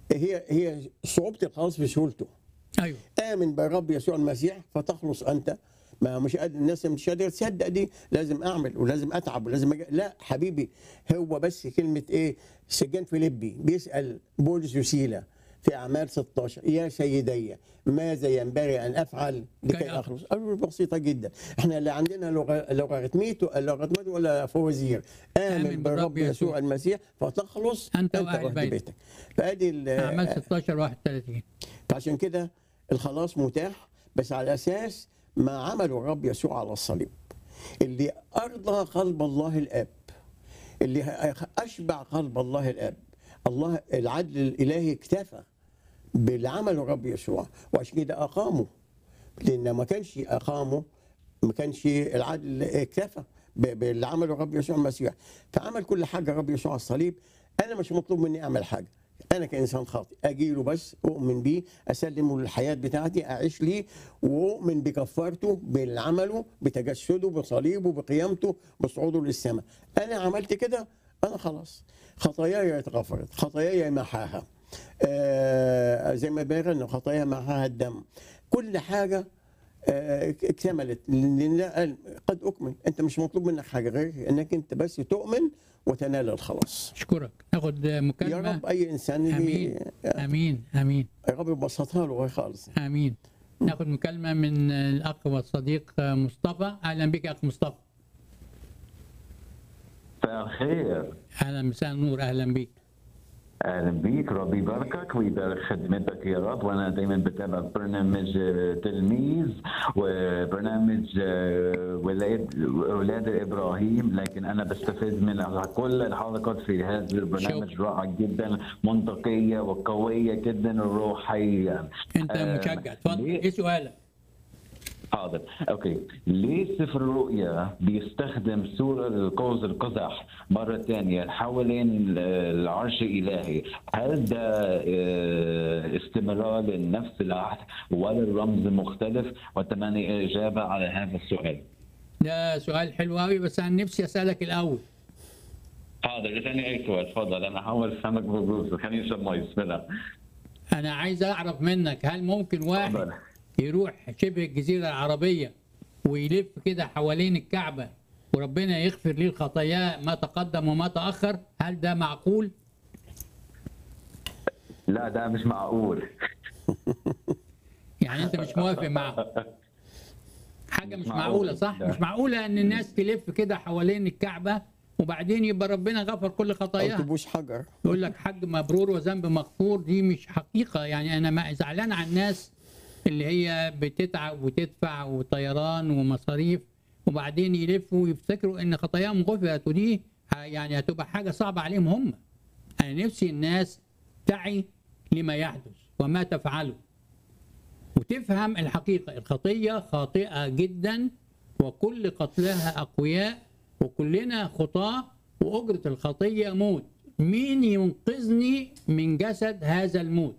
هي هي صعوبه الخلاص في سهولته ايوه امن بالرب يسوع المسيح فتخلص انت ما مش قادر الناس مش قادره تصدق دي لازم اعمل ولازم اتعب ولازم أجي. لا حبيبي هو بس كلمه ايه سجان فيليبي بيسال بولس وسيله في اعمال 16 يا سيدي ماذا ينبغي ان افعل كي لكي أخلص. اخلص؟ قالوا بسيطه جدا احنا لا عندنا لغه لوغاريتميت لوغاريتميت ولا فوازير امن, آمن بالرب بالرب يسوع. يسوع المسيح فتخلص أنت وأهل وأهل بيتك. بيتك فادي ال- اعمال 16 31 فعشان كده الخلاص متاح بس على اساس ما عمله الرب يسوع على الصليب اللي ارضى قلب الله الاب اللي اشبع قلب الله الاب الله العدل الالهي اكتفى باللي عمله الرب يسوع وعشان كده اقامه لان ما كانش اقامه ما كانش العدل اكتفى ب- باللي عمله الرب يسوع المسيح فعمل كل حاجه الرب يسوع على الصليب انا مش مطلوب مني اعمل حاجه انا كانسان خاطئ اجي له بس اؤمن بيه اسلمه الحياه بتاعتي اعيش ليه واؤمن بكفارته باللي عمله بتجسده بصليبه بقيامته بصعوده للسماء انا عملت كده انا خلاص خطاياي اتغفرت خطاياي محاها آه زي ما بيغنوا خطايا معها الدم كل حاجه آه، اكتملت لان ده قال قد اكمل انت مش مطلوب منك حاجه غير انك انت بس تؤمن وتنال الخلاص اشكرك ناخد يا مكالمه رب اي انسان امين يجي امين امين يا رب يبسطها له غير خالص امين ناخد مكالمه من الاخ والصديق مصطفى اهلا بك يا اخ مصطفى مساء الخير اهلا مساء النور اهلا بك اهلا بيك ربي يباركك ويبارك خدمتك يا رب وانا دايما بتابع برنامج آه، تلميذ وبرنامج آه، ولاد اولاد ابراهيم لكن انا بستفيد من كل الحلقات في هذا البرنامج شكرا. رائع جدا منطقيه وقويه جدا روحيا انت آه، مشجع اتفضل ليه- ايه سؤالك حاضر اوكي ليه سفر الرؤيا بيستخدم سورة القوس القزح مرة ثانية حوالين ال- العرش الإلهي هل ده آه، استمرار لنفس العهد ولا الرمز مختلف وأتمنى إجابة على هذا السؤال ده سؤال حلو قوي بس انا نفسي اسالك الاول حاضر ثاني أي سؤال تفضل أنا هحاول أفهمك ببروز خليني أشرب مي بسم الله انا عايز اعرف منك هل ممكن واحد تفضل. يروح شبه الجزيره العربيه ويلف كده حوالين الكعبه وربنا يغفر ليه الخطايا ما تقدم وما تاخر هل ده معقول لا ده مش معقول يعني انت مش موافق معه حاجه مش مش معقوله معقول. صح لا. مش معقوله ان الناس تلف كده حوالين الكعبه وبعدين يبقى ربنا غفر كل او خطاياها تبوس حجر يقول لك حج مبرور وذنب مغفور دي مش حقيقه يعني انا ما زعلان على الناس اللي هي بتتعب وتدفع وطيران ومصاريف وبعدين يلفوا ويفتكروا ان خطاياهم غفرت ودي ه- يعني هتبقى حاجه صعبه عليهم هم انا نفسي الناس تعي لما يحدث وما تفعله وتفهم الحقيقه الخطيه خاطئه جدا وكل قتلها اقوياء وكلنا خطاه واجره الخطيه موت مين ينقذني من جسد هذا الموت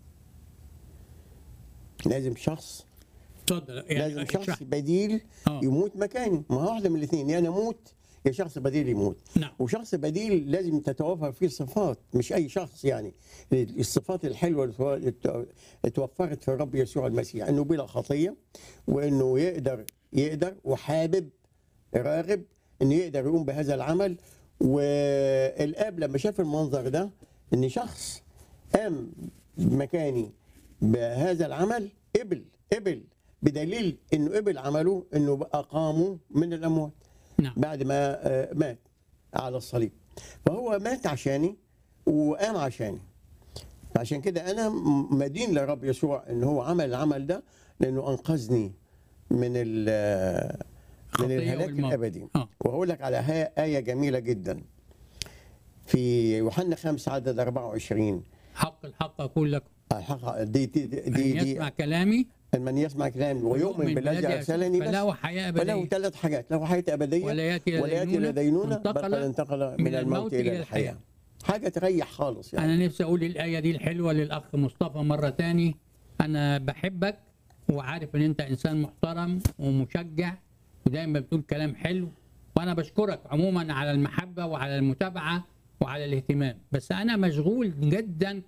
لازم شخص اتفضل لازم اشرح. شخص بديل آه. يموت مكاني ما هو واحده من الاثنين يا انا اموت يا شخص بديل يموت نعم وشخص بديل لازم تتوفر فيه صفات مش اي شخص يعني الصفات الحلوه اللي تو- اتوفرت في الرب يسوع المسيح انه بلا خطيه وانه يقدر يقدر وحابب راغب انه يقدر يقوم بهذا العمل والاب لما شاف المنظر ده ان شخص قام مكاني بهذا العمل قبل قبل بدليل انه قبل عمله انه اقامه من الاموات نعم بعد ما آه، مات على الصليب فهو مات عشاني وقام عشاني عشان كده انا م- مدين لرب يسوع ان هو عمل العمل ده لانه انقذني من ال- من خطية الهلاك والموت. الابدي آه. وهقول لك على ها- ايه جميله جدا في يوحنا 5 عدد 24 حق الحق اقول لكم الحق دي دي دي, من دي, يسمع دي كلامي من يسمع كلامي ويؤمن بالذي ارسلني بس فله حياه فله ابديه ثلاث حاجات له حياه ابديه ولا ياتي ولا ياتي الى دينونه بل قد انتقل انتقل من الموت الى الحياه حاجه تريح خالص يعني انا نفسي اقول الايه دي الحلوه للاخ مصطفى مره تاني انا بحبك وعارف ان انت انسان محترم ومشجع ودايما بتقول كلام حلو وانا بشكرك عموما على المحبه وعلى المتابعه وعلى الاهتمام بس انا مشغول جدا